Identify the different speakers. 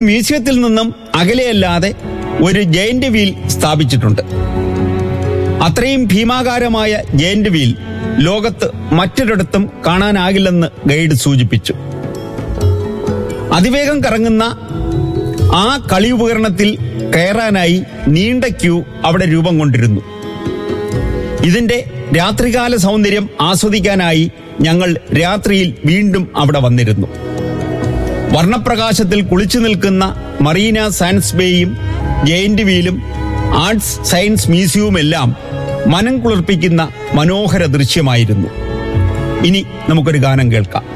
Speaker 1: മ്യൂസിയത്തിൽ നിന്നും അകലെയല്ലാതെ ഒരു ജയന്റ് വീൽ സ്ഥാപിച്ചിട്ടുണ്ട് അത്രയും ഭീമാകാരമായ ജയന്റ് വീൽ ലോകത്ത് മറ്റൊരിടത്തും കാണാനാകില്ലെന്ന് ഗൈഡ് സൂചിപ്പിച്ചു അതിവേഗം കറങ്ങുന്ന ആ കളി ഉപകരണത്തിൽ കയറാനായി നീണ്ട ക്യൂ അവിടെ രൂപം കൊണ്ടിരുന്നു ഇതിന്റെ രാത്രികാല സൗന്ദര്യം ആസ്വദിക്കാനായി ഞങ്ങൾ രാത്രിയിൽ വീണ്ടും അവിടെ വന്നിരുന്നു വർണ്ണപ്രകാശത്തിൽ കുളിച്ചു നിൽക്കുന്ന മറീന സയൻസ് ബേയും ജയന്റ് വീലും ആർട്സ് സയൻസ് മ്യൂസിയവും എല്ലാം മനം കുളിർപ്പിക്കുന്ന മനോഹര ദൃശ്യമായിരുന്നു ഇനി നമുക്കൊരു ഗാനം കേൾക്കാം